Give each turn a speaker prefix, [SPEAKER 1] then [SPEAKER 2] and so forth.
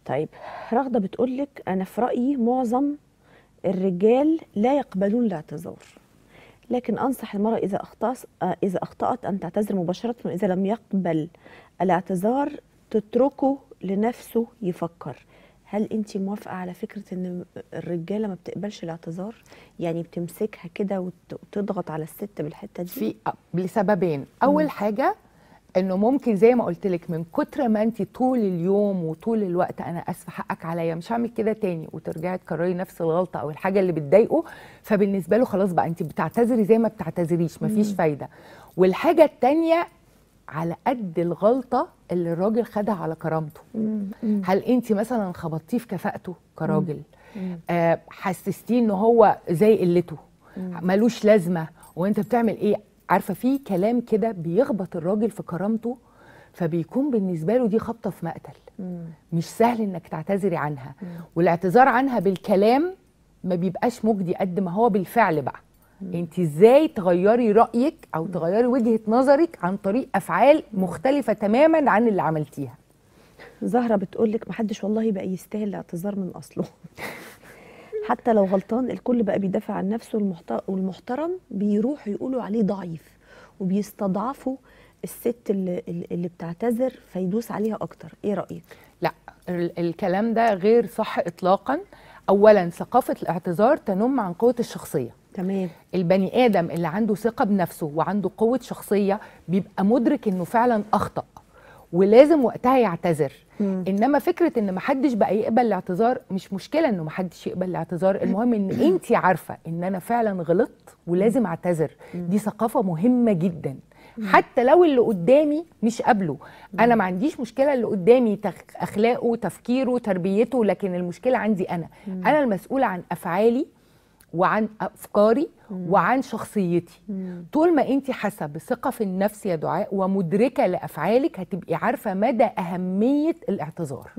[SPEAKER 1] طيب رغدة بتقولك أنا في رأيي معظم الرجال لا يقبلون الاعتذار لكن أنصح المرأة إذا أخطأت إذا أخطأت أن تعتذر مباشرة وإذا لم يقبل الاعتذار تتركه لنفسه يفكر هل أنت موافقة على فكرة إن الرجالة ما بتقبلش الاعتذار؟ يعني بتمسكها كده وت- وتضغط على الست بالحتة دي؟
[SPEAKER 2] في لسببين اول حاجه انه ممكن زي ما قلت لك من كتر ما انت طول اليوم وطول الوقت انا اسفه حقك عليا مش هعمل كده تاني وترجعي تكرري نفس الغلطه او الحاجه اللي بتضايقه فبالنسبه له خلاص بقى انت بتعتذري زي ما بتعتذريش مفيش فايده والحاجه التانيه على قد الغلطه اللي الراجل خدها على كرامته هل انت مثلا خبطتيه في كفاءته كراجل آه حسستيه ان هو زي قلته ملوش لازمه وانت بتعمل ايه عارفه في كلام كده بيخبط الراجل في كرامته فبيكون بالنسبه له دي خبطه في مقتل مش سهل انك تعتذري عنها والاعتذار عنها بالكلام ما بيبقاش مجدي قد ما هو بالفعل بقى انت ازاي تغيري رايك او تغيري وجهه نظرك عن طريق افعال مختلفه تماما عن اللي عملتيها
[SPEAKER 1] زهرة بتقولك محدش والله بقى يستاهل الاعتذار من أصله حتى لو غلطان الكل بقى بيدافع عن نفسه والمحت- والمحترم بيروحوا يقولوا عليه ضعيف وبيستضعفوا الست اللي, اللي بتعتذر فيدوس عليها أكتر إيه رأيك؟
[SPEAKER 2] لا ال- الكلام ده غير صح اطلاقا اولا ثقافه الاعتذار تنم عن قوه الشخصيه
[SPEAKER 1] تمام
[SPEAKER 2] البني ادم اللي عنده ثقه بنفسه وعنده قوه شخصيه بيبقى مدرك انه فعلا اخطا ولازم وقتها يعتذر
[SPEAKER 1] مم.
[SPEAKER 2] انما فكره ان محدش بقى يقبل الاعتذار مش مشكله انه محدش يقبل الاعتذار المهم ان انت عارفه ان انا فعلا غلطت ولازم اعتذر دي ثقافه مهمه جدا حتى لو اللي قدامي مش قابله انا ما عنديش مشكله اللي قدامي تخ- اخلاقه تفكيره تربيته لكن المشكله عندي انا انا المسؤوله عن افعالي وعن افكاري وعن شخصيتي طول ما انت حاسه بثقه في النفس يا دعاء ومدركه لافعالك هتبقي عارفه مدى اهميه الاعتذار